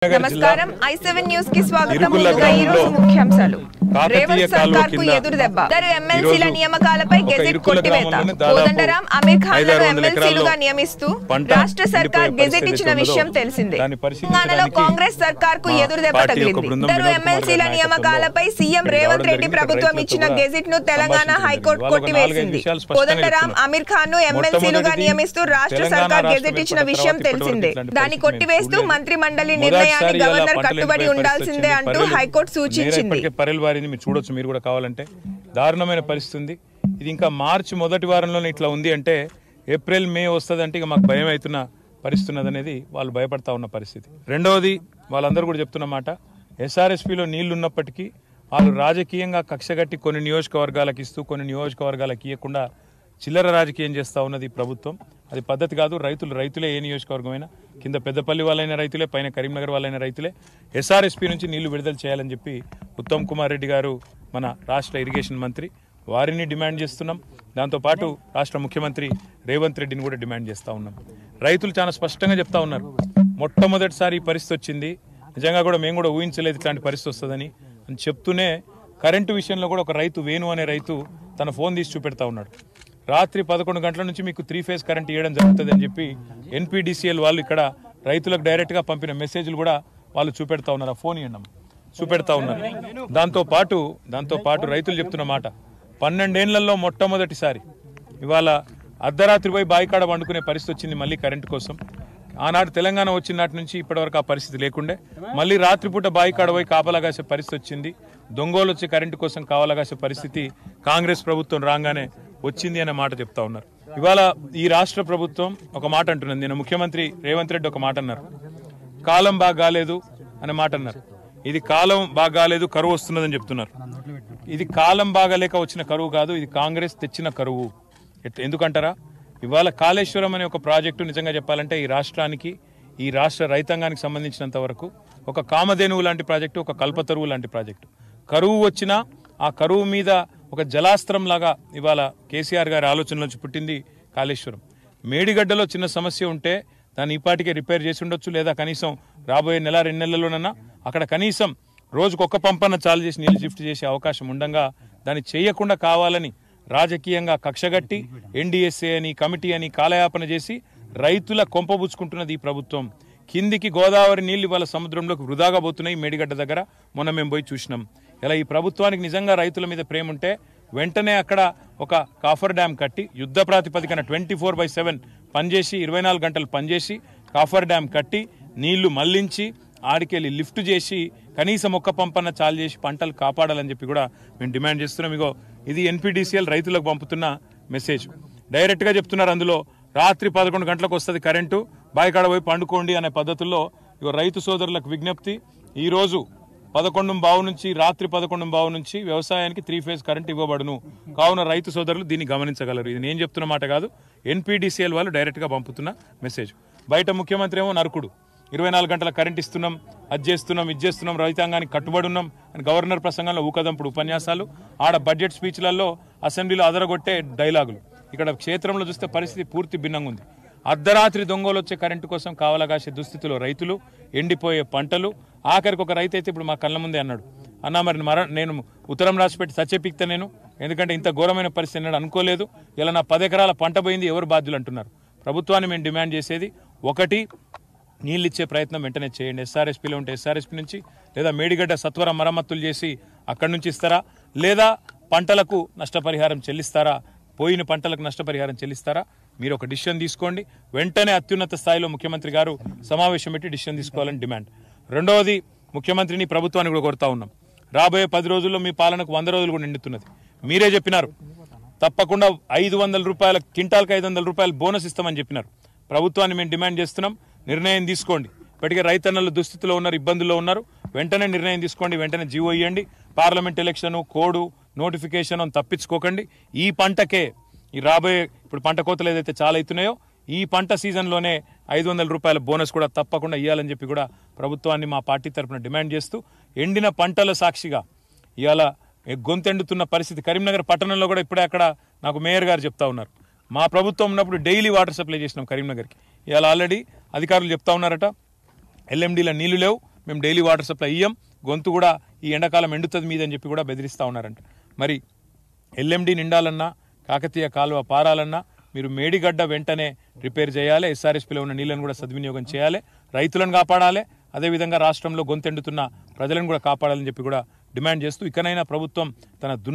నమస్కారం I seven news కి స్వాగతం ఇరుకుల ముందుగా ఈ రోజు గ్రామంలో ముఖ్యాంశాలు కాకతీయ రేవంత్ కాలువ సర్కార్ కు కింద ఎదురు దెబ్బ ఇద్దరు ఎమ్మెల్సీల ఈరోజు నియామకాలపై ఒక గెజెట్ ఇరుకుల కొట్టివేత గ్రామంలోనే దాదాపు కోదండరాం అమీర్ ఖాన్ ఐదారు లను వందల ఎమ్మెల్సీలుగా ఎకరాల్లో నియమిస్తూ పంట రాష్ట్ర సర్కార్ ఎండిపోయే గెజెట్ పరిస్థితి ఇచ్చిన ఉన్నదో విషయం తెలిసిందే దాన్ని తెలంగాణలో పరిశీలించడానికి కాంగ్రెస్ సర్కార్ కు మా ఎదురు దెబ్బ పార్టీ యొక్క తగిలింది బృందం ఇద్దరు వినోద్ కుమార్ ఎమ్మెల్సీల గారి నియామకాలపై నాయకత్వంలో సీఎం ఇక్కడికి రేవంత్ రావడం రెడ్డి జరిగింది. ప్రభుత్వం రైతులతో ఇచ్చిన కూడా గెజెట్ ను తెలంగాణ సంభాషించడం హైకోర్టు జరిగింది. వాళ్ళ నాలుగైదు కొట్టివేసింది విషయాలు స్పష్టంగా కోదండరాం చెప్తున్నారు. అమీర్ ఖాన్ ను ఎమ్మెల్సీలుగా మొట్టమొదటిది నియమిస్తూ రాష్ట్ర తెలంగాణ సర్కార్ రాష్ట్రం గెజెట్ ఇచ్చిన ఏర్పడిన విషయం తర్వాత తెలిసిందే ఇప్పటివరకు దాన్ని ఇట్లాంటి కొట్టివేస్తూ పరిస్థితి మంత్రి మండలి మొదటిసారి నిర్ణయాన్ని ఇలా గవర్నర్ పంటలు కట్టుబడి ఎండిపోయే ఉండాల్సిందే పరిస్థితి అంటూ వచ్చింది. హైకోర్టు నేర సూచించింది ఇప్పటికే పరెల్ వారిని మీరు చూడొచ్చు మీరు కూడా కావాలంటే దారుణమైన పరిస్థితి ఉంది ఇది ఇంకా మార్చి మొదటి వారంలోనే ఇట్లా ఉంది అంటే ఏప్రిల్ మే వస్తుందంటే ఇక మాకు భయం అవుతున్న పరిస్థితి ఉన్నదనేది వాళ్ళు భయపడతా ఉన్న పరిస్థితి రెండవది వాళ్ళందరూ కూడా చెప్తున్న మాట ఎస్ఆర్ఎస్పిలో నీళ్లు ఉన్నప్పటికీ వాళ్ళు రాజకీయంగా కక్షగట్టి కొన్ని నియోజకవర్గాలకు ఇస్తూ కొన్ని నియోజకవర్గాలకు ఇవ్వకుండా చిల్లర రాజకీయం చేస్తూ ఉన్నది ఈ ప్రభుత్వం అది పద్ధతి కాదు రైతులు రైతులే ఏ నియోజకవర్గమైనా కింద పెద్దపల్లి వాళ్ళైన రైతులే పైన కరీంనగర్ వాళ్ళైన రైతులే ఎస్ఆర్ఎస్పీ నుంచి నీళ్లు విడుదల చేయాలని చెప్పి ఉత్తమ్ కుమార్ రెడ్డి గారు మన రాష్ట్ర ఇరిగేషన్ మంత్రి వారిని డిమాండ్ చేస్తున్నాం దాంతోపాటు రాష్ట్ర ముఖ్యమంత్రి రేవంత్ రెడ్డిని కూడా డిమాండ్ చేస్తూ ఉన్నాం రైతులు చాలా స్పష్టంగా చెప్తా ఉన్నారు మొట్టమొదటిసారి ఈ పరిస్థితి వచ్చింది నిజంగా కూడా మేము కూడా ఊహించలేదు ఇట్లాంటి పరిస్థితి వస్తుందని అని చెప్తూనే కరెంటు విషయంలో కూడా ఒక రైతు వేణు అనే రైతు తన ఫోన్ తీసి చూపెడతా ఉన్నాడు రాత్రి పదకొండు గంటల నుంచి మీకు త్రీ ఫేజ్ కరెంట్ ఇవ్వడం జరుగుతుంది అని చెప్పి ఎన్పీడీసీఎల్ వాళ్ళు ఇక్కడ రైతులకు డైరెక్ట్గా పంపిన మెసేజ్లు కూడా వాళ్ళు చూపెడతా ఉన్నారు ఆ ఫోన్ ఇవ్వండి చూపెడతా ఉన్నారు దాంతో పాటు దాంతో పాటు రైతులు చెప్తున్న మాట పన్నెండేళ్లలో మొట్టమొదటిసారి ఇవాళ అర్ధరాత్రి పోయి బాయికాడ వండుకునే పరిస్థితి వచ్చింది మళ్ళీ కరెంటు కోసం ఆనాడు తెలంగాణ వచ్చిన నాటి నుంచి ఇప్పటివరకు ఆ పరిస్థితి లేకుండే మళ్ళీ రాత్రిపూట బాయికాడ పోయి కాపలాగాసే పరిస్థితి వచ్చింది దొంగోలు వచ్చి కరెంటు కోసం కావలగాసే పరిస్థితి కాంగ్రెస్ ప్రభుత్వం రాగానే వచ్చింది అనే మాట చెప్తా ఉన్నారు ఇవాళ ఈ రాష్ట్ర ప్రభుత్వం ఒక మాట అంటున్నది నేను ముఖ్యమంత్రి రేవంత్ రెడ్డి ఒక మాట అన్నారు కాలం బాగా కాలేదు అనే మాట అన్నారు ఇది కాలం బాగా కాలేదు కరువు వస్తున్నదని చెప్తున్నారు ఇది కాలం బాగాలేక వచ్చిన కరువు కాదు ఇది కాంగ్రెస్ తెచ్చిన కరువు ఎట్- ఎందుకంటారా ఇవాళ కాళేశ్వరం అనే ఒక ప్రాజెక్టు నిజంగా చెప్పాలంటే ఈ రాష్ట్రానికి ఈ రాష్ట్ర రైతాంగానికి సంబంధించినంత వరకు ఒక కామధేనువు లాంటి ప్రాజెక్టు ఒక కల్పతరువు లాంటి ప్రాజెక్టు కరువు వచ్చినా ఆ కరువు మీద ఒక జలాస్త్రం లాగా ఇవాళ కేసీఆర్ గారి ఆలోచన నుంచి పుట్టింది కాళేశ్వరం మేడిగడ్డలో చిన్న సమస్య ఉంటే దాన్ని ఇప్పటికే రిపేర్ చేసి ఉండొచ్చు లేదా కనీసం రాబోయే నెల రెండు నెలల్లోనన్నా అక్కడ కనీసం రోజుకు ఒక్క పంపన్న చాలు చేసి నీళ్ళు షిఫ్ట్ చేసే అవకాశం ఉండగా దాన్ని చేయకుండా కావాలని రాజకీయంగా కక్షగట్టి ఎన్డీఎస్ఏ అని కమిటీ అని కాలయాపన చేసి రైతుల కొంపబుచ్చుకుంటున్నది ఈ ప్రభుత్వం కిందికి గోదావరి నీళ్లు ఇవాళ సముద్రంలోకి వృధాగా పోతున్నాయి మేడిగడ్డ దగ్గర మొన్న మేము పోయి చూసినాం ఇలా ఈ ప్రభుత్వానికి నిజంగా రైతుల మీద ప్రేమ ఉంటే వెంటనే అక్కడ ఒక కాఫర్ డ్యామ్ కట్టి యుద్ధ ప్రాతిపదికన ట్వంటీ ఫోర్ బై సెవెన్ పనిచేసి ఇరవై నాలుగు గంటలు పనిచేసి కాఫర్ డ్యామ్ కట్టి నీళ్లు మళ్లించి ఆడికెళ్ళి లిఫ్ట్ చేసి కనీసం ఒక్క పంపన్న చాలు చేసి పంటలు కాపాడాలని చెప్పి కూడా మేము డిమాండ్ చేస్తున్నాం ఇగో ఇది ఎన్పీడీసీఎల్ రైతులకు పంపుతున్న మెసేజ్ డైరెక్ట్గా చెప్తున్నారు అందులో రాత్రి పదకొండు గంటలకు వస్తుంది కరెంటు బాయికాడ పోయి పండుకోండి అనే పద్ధతుల్లో ఇగో రైతు సోదరులకు విజ్ఞప్తి ఈరోజు పదకొండు బావు నుంచి రాత్రి పదకొండు బావు నుంచి వ్యవసాయానికి త్రీ ఫేజ్ కరెంట్ ఇవ్వబడును కావున రైతు సోదరులు దీన్ని గమనించగలరు ఇది నేను చెప్తున్న మాట కాదు ఎన్పీడీసీఎల్ వాళ్ళు డైరెక్ట్గా పంపుతున్న మెసేజ్ బయట ముఖ్యమంత్రి ఏమో నరకుడు ఇరవై నాలుగు గంటల కరెంట్ ఇస్తున్నాం అది చేస్తున్నాం ఇది చేస్తున్నాం రైతాంగానికి కట్టుబడి ఉన్నాం అని గవర్నర్ ప్రసంగంలో ఊకదంపుడు ఉపన్యాసాలు ఆడ బడ్జెట్ స్పీచ్లలో అసెంబ్లీలో అదరగొట్టే డైలాగులు ఇక్కడ క్షేత్రంలో చూస్తే పరిస్థితి పూర్తి భిన్నంగా ఉంది అర్ధరాత్రి దొంగలు వచ్చే కరెంటు కోసం కావలగాసే దుస్థితిలో రైతులు ఎండిపోయే పంటలు ఆఖరికి ఒక రైతు అయితే ఇప్పుడు మా కళ్ళ ముందే అన్నాడు అన్నా మరి మర నేను ఉత్తరం రాసిపెట్టి సత్యపిక్త నేను ఎందుకంటే ఇంత ఘోరమైన పరిస్థితి నేను అనుకోలేదు ఇలా నా పది ఎకరాల పంట పోయింది ఎవరు బాధ్యులు అంటున్నారు ప్రభుత్వాన్ని మేము డిమాండ్ చేసేది ఒకటి నీళ్ళు ఇచ్చే ప్రయత్నం వెంటనే చేయండి ఎస్ఆర్ఎస్పీలో ఉంటే ఎస్ఆర్ఎస్పీ నుంచి లేదా మేడిగడ్డ సత్వర మరమ్మతులు చేసి అక్కడి నుంచి ఇస్తారా లేదా పంటలకు నష్టపరిహారం చెల్లిస్తారా పోయిన పంటలకు నష్టపరిహారం చెల్లిస్తారా మీరు ఒక డిసిషన్ తీసుకోండి వెంటనే అత్యున్నత స్థాయిలో ముఖ్యమంత్రి గారు సమావేశం పెట్టి డిసిషన్ తీసుకోవాలని డిమాండ్ రెండవది ముఖ్యమంత్రిని ప్రభుత్వాన్ని కూడా కోరుతా ఉన్నాం రాబోయే పది రోజుల్లో మీ పాలనకు వంద రోజులు కూడా నిండుతున్నది మీరే చెప్పినారు తప్పకుండా ఐదు వందల రూపాయల క్వింటాల్కి ఐదు వందల రూపాయలు బోనస్ ఇస్తామని చెప్పినారు ప్రభుత్వాన్ని మేము డిమాండ్ చేస్తున్నాం నిర్ణయం తీసుకోండి ఇప్పటికే రైతన్నలు దుస్థితిలో ఉన్నారు ఇబ్బందుల్లో ఉన్నారు వెంటనే నిర్ణయం తీసుకోండి వెంటనే జీవో ఇవ్వండి పార్లమెంట్ ఎలక్షన్ కోడ్ నోటిఫికేషన్ అని తప్పించుకోకండి ఈ పంటకే ఈ రాబోయే ఇప్పుడు పంట కోతలు ఏదైతే చాలా అవుతున్నాయో ఈ పంట సీజన్లోనే ఐదు వందల రూపాయల బోనస్ కూడా తప్పకుండా ఇవ్వాలని చెప్పి కూడా ప్రభుత్వాన్ని మా పార్టీ తరఫున డిమాండ్ చేస్తూ ఎండిన పంటల సాక్షిగా ఇవాళ గొంతెండుతున్న పరిస్థితి కరీంనగర్ పట్టణంలో కూడా ఇప్పుడే అక్కడ నాకు మేయర్ గారు చెప్తా ఉన్నారు మా ప్రభుత్వం ఉన్నప్పుడు డైలీ వాటర్ సప్లై చేసినాం కరీంనగర్కి ఇవాళ ఆల్రెడీ అధికారులు చెప్తా ఉన్నారట ఎల్ఎండీలో నీళ్లు లేవు మేము డైలీ వాటర్ సప్లై ఇయ్యం గొంతు కూడా ఈ ఎండాకాలం ఎండుతుంది మీద అని చెప్పి కూడా బెదిరిస్తూ ఉన్నారంట మరి ఎల్ఎండి నిండాలన్నా కాకతీయ కాలువ పారాలన్నా మీరు మేడిగడ్డ వెంటనే రిపేర్ చేయాలి ఎస్ఆర్ఎస్పీలో ఉన్న నీళ్ళను కూడా సద్వినియోగం చేయాలి రైతులను కాపాడాలి అదేవిధంగా రాష్ట్రంలో గొంతెండుతున్న ప్రజలను కూడా కాపాడాలని చెప్పి కూడా డిమాండ్ చేస్తూ ఇకనైనా ప్రభుత్వం తన దున్